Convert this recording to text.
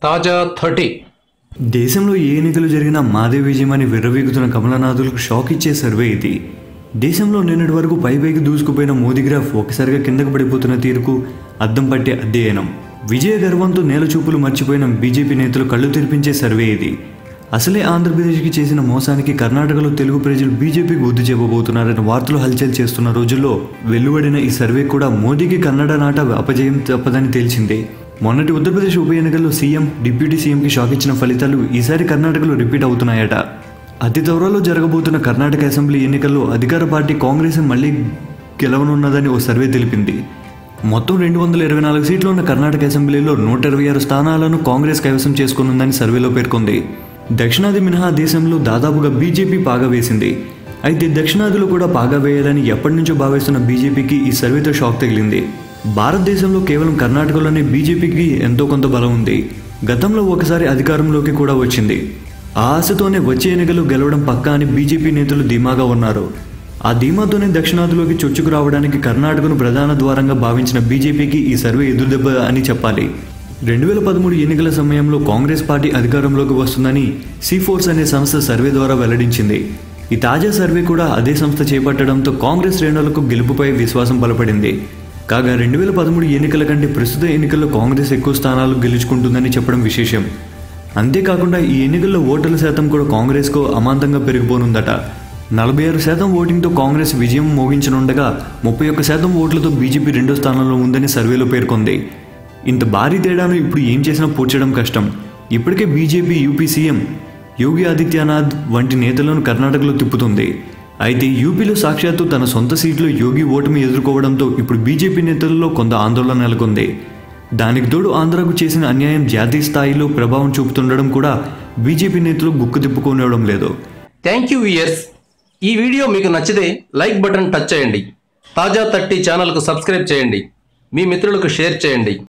తాజా థర్టీ దేశంలో ఏ ఎన్నికలు జరిగినా మాదే విజయమని విర్రవీగుతున్న కమలనాథులకు షాక్ ఇచ్చే సర్వే ఇది దేశంలో నిన్నటి వరకు పైపైకి దూసుకుపోయిన మోదీ గ్రాఫ్ ఒకసారిగా కిందకు పడిపోతున్న తీరుకు అద్దం పట్టే అధ్యయనం విజయ గర్వంతో నేల చూపులు మర్చిపోయిన బీజేపీ నేతలు కళ్ళు తెరిపించే సర్వే ఇది అసలే ఆంధ్రప్రదేశ్కి చేసిన మోసానికి కర్ణాటకలో తెలుగు ప్రజలు బీజేపీకి బుద్ధి చెప్పబోతున్నారని వార్తలు హల్చల్ చేస్తున్న రోజుల్లో వెలువడిన ఈ సర్వే కూడా మోదీకి కన్నడ నాట అపజయం తప్పదని తేల్చింది మొన్నటి ఉత్తరప్రదేశ్ ఉప ఎన్నికల్లో సీఎం డిప్యూటీ సీఎంకి షాక్ ఇచ్చిన ఫలితాలు ఈసారి కర్ణాటకలో రిపీట్ అవుతున్నాయట అతి త్వరలో జరగబోతున్న కర్ణాటక అసెంబ్లీ ఎన్నికల్లో అధికార పార్టీ కాంగ్రెస్ మళ్లీ గెలవనున్నదని ఓ సర్వే తెలిపింది మొత్తం రెండు వందల ఇరవై నాలుగు సీట్లు ఉన్న కర్ణాటక అసెంబ్లీలో నూట ఇరవై ఆరు స్థానాలను కాంగ్రెస్ కైవసం చేసుకునుందని సర్వేలో పేర్కొంది దక్షిణాది మినహా దేశంలో దాదాపుగా బీజేపీ పాగా వేసింది అయితే దక్షిణాదిలో కూడా పాగా వేయాలని ఎప్పటి నుంచో భావిస్తున్న బీజేపీకి ఈ సర్వేతో షాక్ తగిలింది భారతదేశంలో కేవలం కర్ణాటకలోనే బీజేపీకి ఎంతో కొంత బలం ఉంది గతంలో ఒకసారి అధికారంలోకి కూడా వచ్చింది ఆ ఆశతోనే వచ్చే ఎన్నికలు గెలవడం పక్కా అని బీజేపీ నేతలు ధీమాగా ఉన్నారు ఆ ధీమాతోనే దక్షిణాదిలోకి చొచ్చుకు రావడానికి కర్ణాటకను ప్రధాన ద్వారంగా భావించిన బీజేపీకి ఈ సర్వే ఎదురుదెబ్బ అని చెప్పాలి రెండు వేల పదమూడు ఎన్నికల సమయంలో కాంగ్రెస్ పార్టీ అధికారంలోకి వస్తుందని సి ఫోర్స్ అనే సంస్థ సర్వే ద్వారా వెల్లడించింది ఈ తాజా సర్వే కూడా అదే సంస్థ చేపట్టడంతో కాంగ్రెస్ శ్రేణులకు గెలుపుపై విశ్వాసం బలపడింది కాగా రెండు వేల పదమూడు ఎన్నికల కంటే ప్రస్తుత ఎన్నికల్లో కాంగ్రెస్ ఎక్కువ స్థానాలు గెలుచుకుంటుందని చెప్పడం విశేషం అంతేకాకుండా ఈ ఎన్నికల్లో ఓటర్ల శాతం కూడా కాంగ్రెస్కు అమాంతంగా పెరిగిపోనుందట నలభై ఆరు శాతం ఓటింగ్తో కాంగ్రెస్ విజయం మోగించనుండగా ముప్పై ఒక్క శాతం ఓట్లతో బీజేపీ రెండో స్థానంలో ఉందని సర్వేలో పేర్కొంది ఇంత భారీ తేడాను ఇప్పుడు ఏం చేసినా పూడ్చడం కష్టం ఇప్పటికే BJP UP CM Yogi Adityanath వంటి నేతలను కర్ణాటకలో తిప్పుతుంది అయితే యూపీలో సాక్షాత్తు తన సొంత సీట్లో యోగి ఓటమి ఎదుర్కోవడంతో ఇప్పుడు బీజేపీ నేతల్లో కొంత ఆందోళన నెలకొంది దానికి తోడు ఆంధ్రాకు చేసిన అన్యాయం జాతీయ స్థాయిలో ప్రభావం చూపుతుండడం కూడా బీజేపీ నేతలు గుక్కు తిప్పుకోనివ్వడం లేదు థ్యాంక్ యూ ఇయర్స్ ఈ వీడియో మీకు నచ్చితే లైక్ బటన్ టచ్ చేయండి తాజా థర్టీ ఛానల్కు సబ్స్క్రైబ్ చేయండి మీ మిత్రులకు షేర్ చేయండి